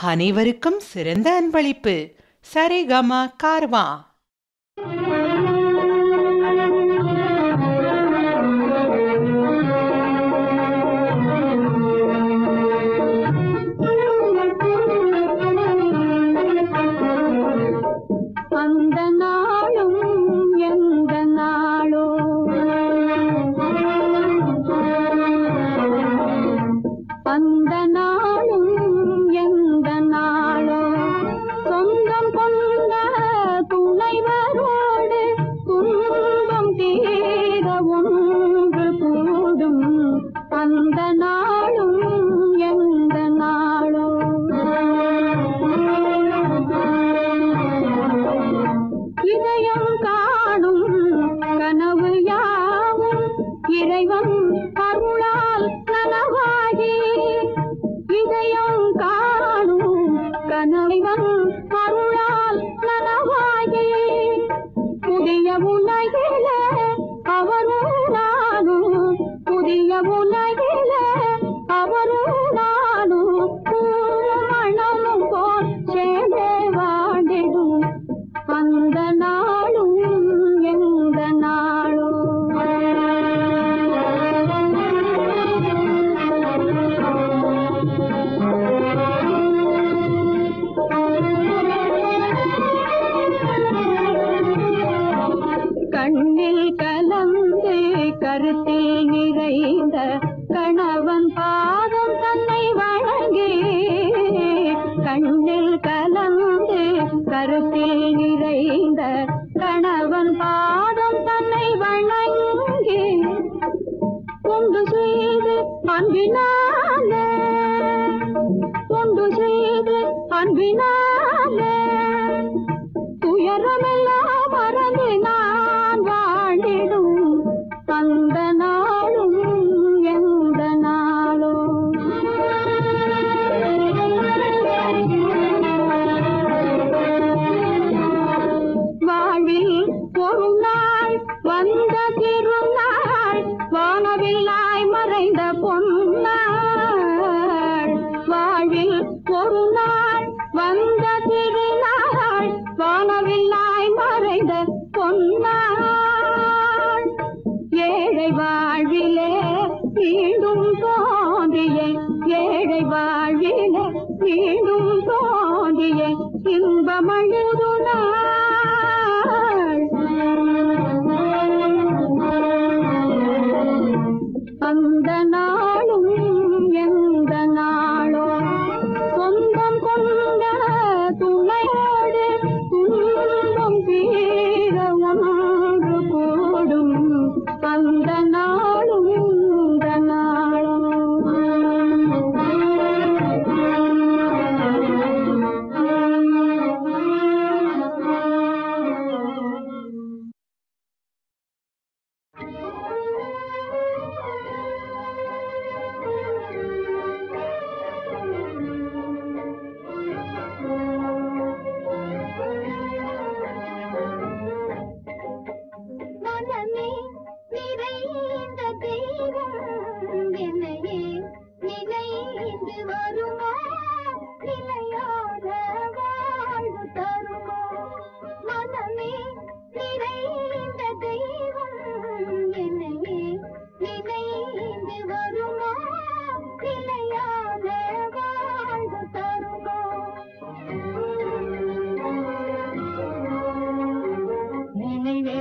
அனைவருக்கும் சிறந்த அன்பளிப்பு சரிகம கார்வா அந்த நாளும் எந்த நாளோ அந்த நாளும் எந்த நாளோ சொந்தம் கொண்ட துணைவரோடு துன்பம் தீர ஒன்று கூடும் அந்த நாளும் எந்த நாளோ இதயம் காணும் கனவு யாவும் இறைவன் அருளால் நனவாகி இதயம் காணும் கனவன் அருளால் நனவாகி புதிய உலகில அவரும் நானும் புதிய உலகில அவரும் நானும் பூவும் மணமும் போல் சேர்ந்தே வாடிடும் அந்த நாளும் எந்த நாளும் கண்ணில் கலந்து கருத்தில் நிறைந்த கணவன் பாதம் தன்னை வழங்கி கண்ணில் கலந்து கருத்தில் நிறைந்த கணவன் பாதம் தன்னை வணங்கி கொண்டு செய்து அன்பினாலே கொண்டு செய்து அன்பினாலே துயரமெல்லாம் மறந்து நான் வாழிடும் அந்த நாளும் எந்த நாளோ வாழ்வில் ஒரு நாள் வந்த திருநாள் வானவில்லாய் மறைந்த பொன்னாள் வாழ்வில் ஒரு நாள் வந்த திருநாள் வானவில்லாய் மறைந்த பொன்னாள் ஏழை வாழ்விலே மீண்டும் தோன்றிய ஏழை வாழ்விலே மீண்டும் தோன்றிய இன்பமழுது நாள் அந்த நாளும் எந்த நாளோ சொந்தம் கொண்ட துணையோடு துன்பம் தீர ஒன்று கூடும் அந்த நாளும் இந்த நாளும் மனமே நிறைந்த தெய்வம் என்னையே நினைந்து வருமா நிலையான வாழ்வு தருமா மனமே நிறைந்த தெய்வம் என்னையே நினைந்து வருமா நிலையான வாழ்வு தருமா நினைவே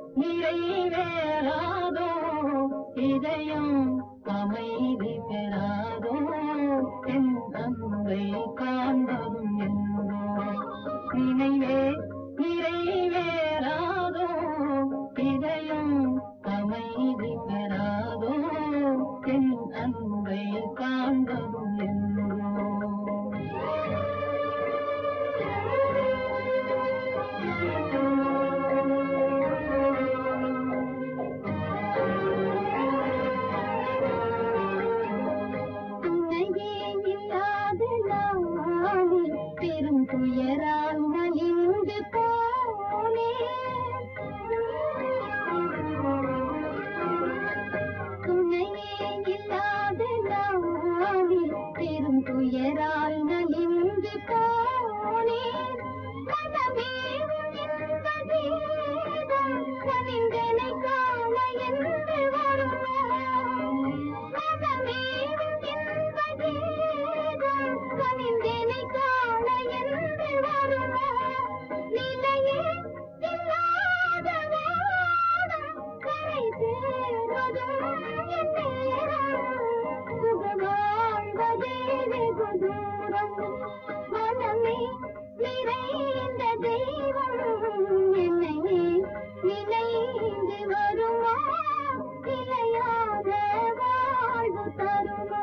நிறைவேறாதோ இதயம் அமைதி பெறாதோ என் அன்பை காண்பதும் என்றோ நினைவே நிறைவேறாதோ இதயம் அமைதி பெறாதோ என் அன்பை காண்பதும் என்றோ துணையே இல்லாத நான் மனமே நிறைந்த தெய்வம் என்னையே நினைந்து வருமா நிலையான வாழ்வு தருமா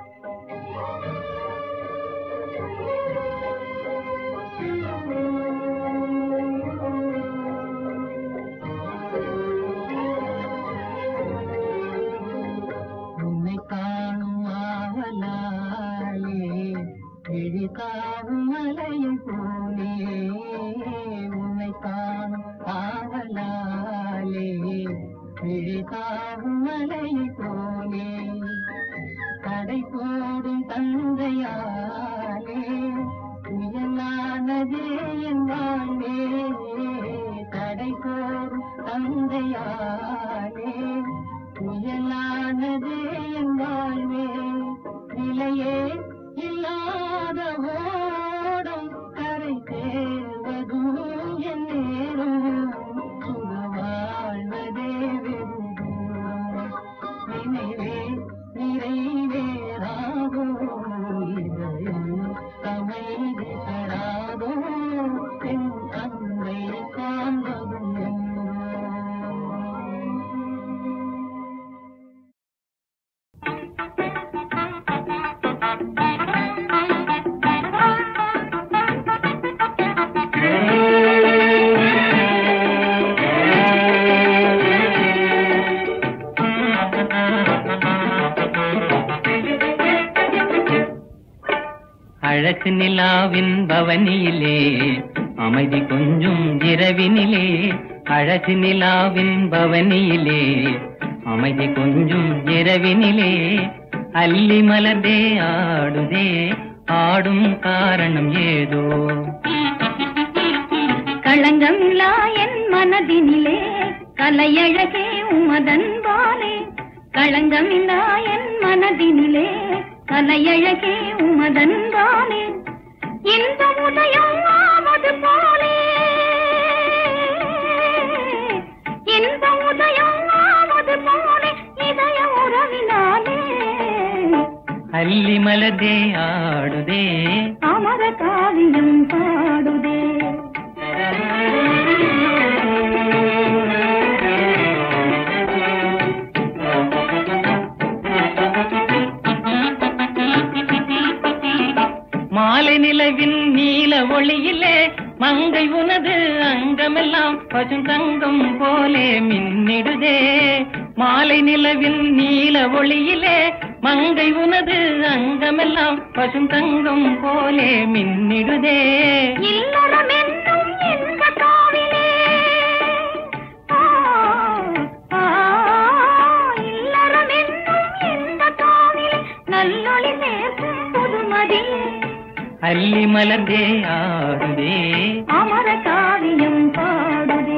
உன்னை காணும் ஆவலாலே விழிகாவும் மலையை போலே உன்னை காணும் ஆவலாலே விழிகாவும் மலையை போலே கடை போடும் தந்தையாலே புயலானதே என் வாழ்வே கடை போடும் தந்தையாலே புயலானதே என் வாழ்வே நிலையே இல்லாத ஓடம் கரை சேர்வதும் என் நேரம் சுக வாழ்வதே வெறும் தூரம். நினைவே நிறைவேறாதோ இதயம் அமைதி பெறாதோ என் அன்பை காண்பதும் என்றோ. அழகு நிலாவின் பவனியிலே அமைதி கொஞ்சம் இரவினிலே அழகு நிலாவின் பவனியிலே அமைதி கொஞ்சம் இரவினிலே அல்லி மலர்தே ஆடுதே ஆடும் காரணம் ஏதோ களங்கமில்லா என் மனதினிலே கலையழகே உமதன்பாலே களங்கமில்லா என் மனதினிலே கலையழகே உமதன்பாலே இந்த உதயம் ஆவது போலே இந்த உதயம் ஆவது போலே இதய உறவினாலே அல்லி மலர்தே ஆடுதே அமர காவியம் பாடுதே மாலை நிலவின் நீல ஒளியிலே மங்கை உனது அங்கமெல்லாம் பசுந்தங்கம் போலே மின்னிடுதே மாலை நிலவின் நீல ஒளியிலே மங்கை உனது அங்கமெல்லாம் பசுந்தங்கம் போலே மின்னிடுதே இல்லறம் என்னும் இந்த காவிலே ஆ, ஆ, இல்லறம் என்னும் இந்த காவிலே நல்லொளி சேர்க்கும் புதுமதி அல்லி மலர்தே ஆடுதே அமர காவியம் பாடுதே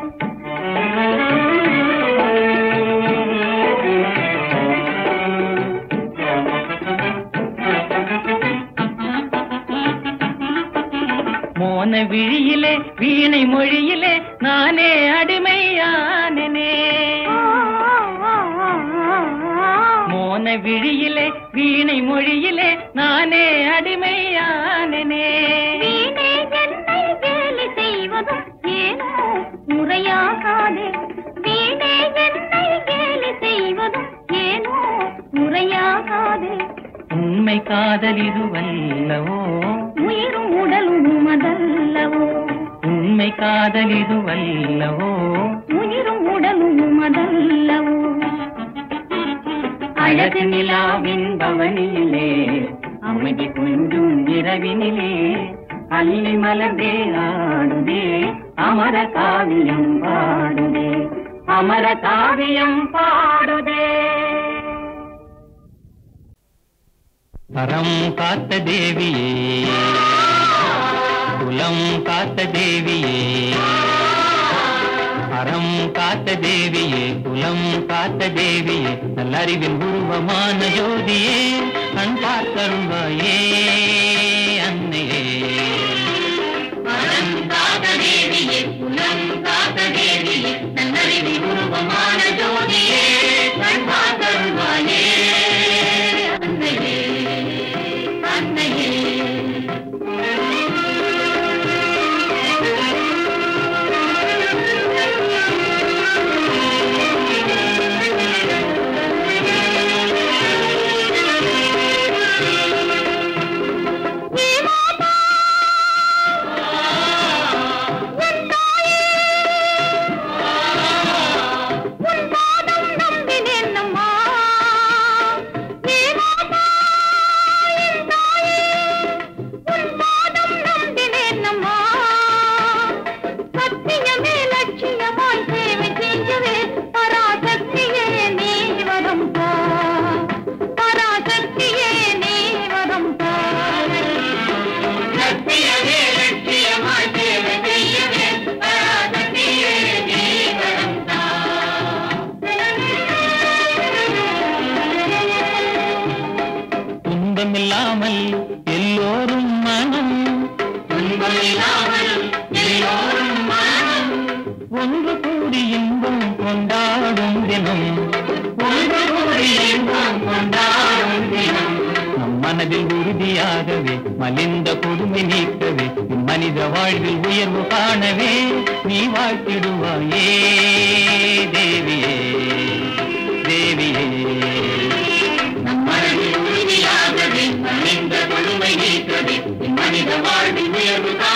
மோன விழியிலே வீணை மொழியிலே நானே அடிமையானனே ஆ, ஆ, ஆ, ஆ. மோன விழியிலே வீணை மொழியிலே நானே அடிமையானனே வீணே என்னை வேலை செய்வதும் ஏனோ முறையாகாதே வீணே என்னை வேலை செய்வதும் ஏனோ முறையாகாதே உண்மை காதல் இதுவல்லவோ உயிரும் உடலும் உமதல்லவோ உண்மை காதல் இதுவல்லவோ உயிரும் உடலும் உமதல்லவோ அழகு நிலாவின் பவனியிலே அமைதி கொஞ்சம் இரவினிலே அள்ளி மலர்ந்தே ஆடுதே அமர காவியம் பாடுதே அமர காவியம் பாடுதே பரம் காத்த தேவியே குலம் காத்த தேவியே அறம் காத்த தேவியே குலம் காத்த தேவியே நல்லறிவின் உருவமான ஜோதியே கண் பார்த்தருள்வாயே அன்னையே அறம் காத்த தேவியே குலம் காத்த தேவியே நல்லறிவின் உருவமான ஜோதியே கண் பார்த்தருள்வாயே அன்னையே அன்னையே மனம் துன்பமில்லாமல் எல்லோரும் மனம் ஒன்று கூடி இன்பம் கொண்டாடும் தினம் ஒன்று கூடி இன்பம் கொண்டாடும் தினம் நம் மனதில் உறுதியாகவே மலிந்த கொடுமை நீக்கவே மனித வாழ்வில் உயர்வு காணவே நீ வாழ்த்திடுவாயே தேவியே தேவியே நம் மனதில் உறுதியாகவே மலிந்த கொடுமை நீக்கவே மனித வாழ்வில் உயர்வு காணவே